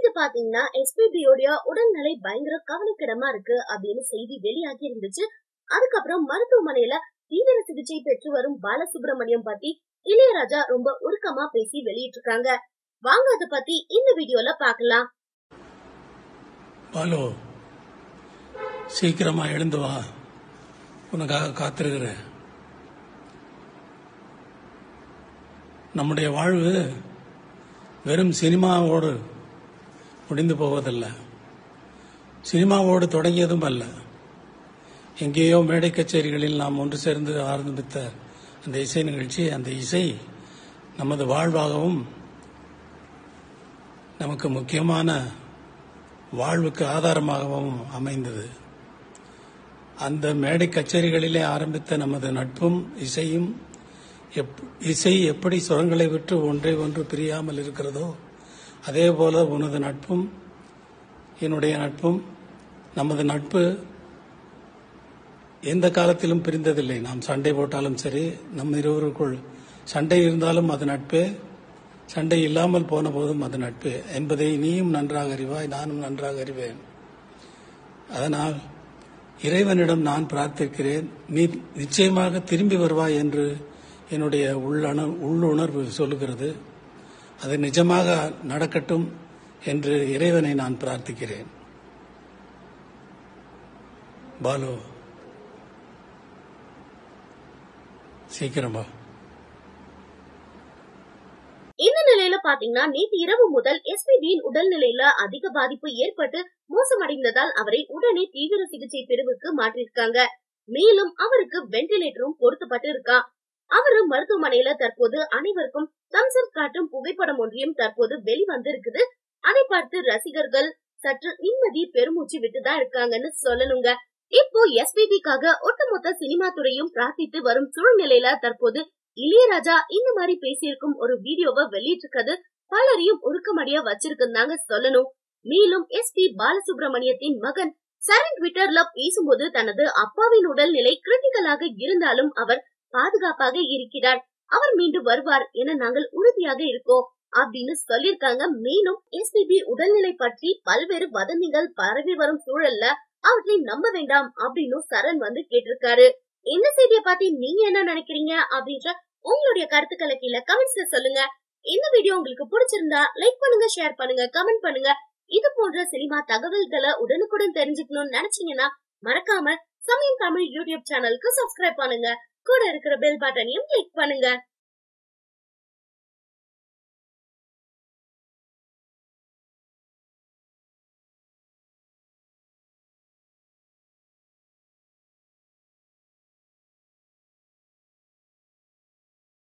பாத்தீங்கன்னா எஸ்பிபியோடைய உடல்நிலை பயங்கர கவலைக்கிடமா இருக்கு அப்படின்னு செய்தி வெளியாகி இருந்துச்சு அதுக்கப்புறம் மருத்துவமனையில தீவிர சிகிச்சை பெற்று வரும் பாலசுப்ரமணியம் பத்தி இளையராஜா ரொம்ப உருக்கமா பேசி வெளியிட்டிருக்காங்க வாங்க அதை பத்தி இந்த வீடியோல பார்க்கலாம் பாலு சீக்கிரமா எழுந்து வா உனக்காக காத்திருக்கிறேன் நம்முடைய வாழ்வு வெறும் சினிமாவோடு முடிந்து போவதல்ல சினிமாவோடு தொடங்கியதும் அல்ல எங்கேயோ மேடை கச்சேரிகளில் நாம் ஒன்று சேர்ந்து ஆரம்பித்த அந்த இசை நிகழ்ச்சி அந்த இசை நமது வாழ்வாகவும் நமக்கு முக்கியமான வாழ்வுக்கு ஆதாரமாகவும் அமைந்தது அந்த மேடை கச்சேரிகளிலே ஆரம்பித்த நமது நட்பும் இசையும் எப்- இசை எப்படி சுரங்களை விட்டு ஒன்றை ஒன்று பிரியாமல் இருக்கிறதோ அதே போல உனது நட்பும் என்னுடைய நட்பும் நமது நட்பு எந்த காலத்திலும் பிரிந்ததில்லை நாம் சண்டை போட்டாலும் சரி நம் இருவருக்குள் சண்டை இருந்தாலும் அது நட்பே சண்டை இல்லாமல் போன போதும் அது நட்பே என்பதை நீயும் நன்றாக அறிவாய் நானும் நன்றாக அறிவேன் அதனால் இறைவனிடம் நான் பிரார்த்திக்கிறேன் நீ நிச்சயமாக திரும்பி வருவாய் என்று என்னுடைய உள்ளணு உள்ளுணர்வு சொல்லுகிறது அது நிஜமாக நடக்கட்டும் என்று இறைவனை நான் பிரார்த்திக்கிறேன் பாலு சீக்கிரம் வா இந்த நிலையில பாத்தீங்கன்னா நேற்று இரவு முதல் எஸ்பிபியின் உடல்நிலையில அதிக பாதிப்பு ஏற்பட்டு மோசமடைந்ததால் அவரை உடனே தீவிர சிகிச்சை பிரிவுக்கு மாற்றிருக்காங்க மேலும் அவருக்கு வென்டிலேட்டரும் பொருத்தப்பட்டு இருக்கான் அவரு மருத்துவமனையில தற்போது அனைவருக்கும் தம்சப் காட்டும் புகைப்படம் ஒன்றையும் தற்போது வெளிவந்து இருக்குது அதை பார்த்து ரசிகர்கள் சற்று நிம்மதி பெருமூச்சு விட்டுதான் இருக்காங்கன்னு சொல்லணுங்க இப்போ எஸ்பிபிக்காக ஒட்டுமொத்த சினிமா துறையும் பிரார்த்தித்து வரும் சூழ்நிலையில தற்போது இளையராஜா இந்த மாதிரி பேசியிருக்கும் ஒரு வீடியோவை வெளியிட்டிருக்கிறது பலரையும் உருக்கமடைய வச்சிருக்குந்தாங்க சொல்லணும் மேலும் எஸ் பி பாலசுப்ரமணியத்தின் மகன் சரண் ட்விட்டர்ல பேசும்போது தனது அப்பாவின் உடல்நிலை கிரிட்டிக்கலாக இருந்தாலும் அவர் பாதுகாப்பாக இருக்கிறார் அவர் மீண்டும் வருவார் என நாங்கள் உறுதியாக இருக்கோம் அப்படின்னு சொல்லியிருக்காங்க மேலும் எஸ்பிபி உடல்நிலை பற்றி பல்வேறு வதந்திகள் பரவி வரும் சூழல்ல அவற்றை நம்ப வேண்டாம் அப்படின்னு சரண் வந்து கேட்டிருக்காரு இந்த செய்தியை பத்தி நீங்க என்ன நினைக்கிறீங்க அப்படின்ற உங்களுடைய கருத்துக்களை கீழே கமெண்ட்ஸ்ல சொல்லுங்க இந்த வீடியோ உங்களுக்கு பிடிச்சிருந்தா லைக் பண்ணுங்க ஷேர் பண்ணுங்க கமெண்ட் பண்ணுங்க இது போன்ற சினிமா தகவல்களை உடனுக்குடன் தெரிஞ்சுக்கணும்னு நினைச்சீங்கன்னா மறக்காம சமயம் தமிழ் யூடியூப் சேனலுக்கு சப்ஸ்கிரைப் பண்ணுங்க கூட இருக்கிற பெல் பட்டனையும் கிளிக் பண்ணுங்க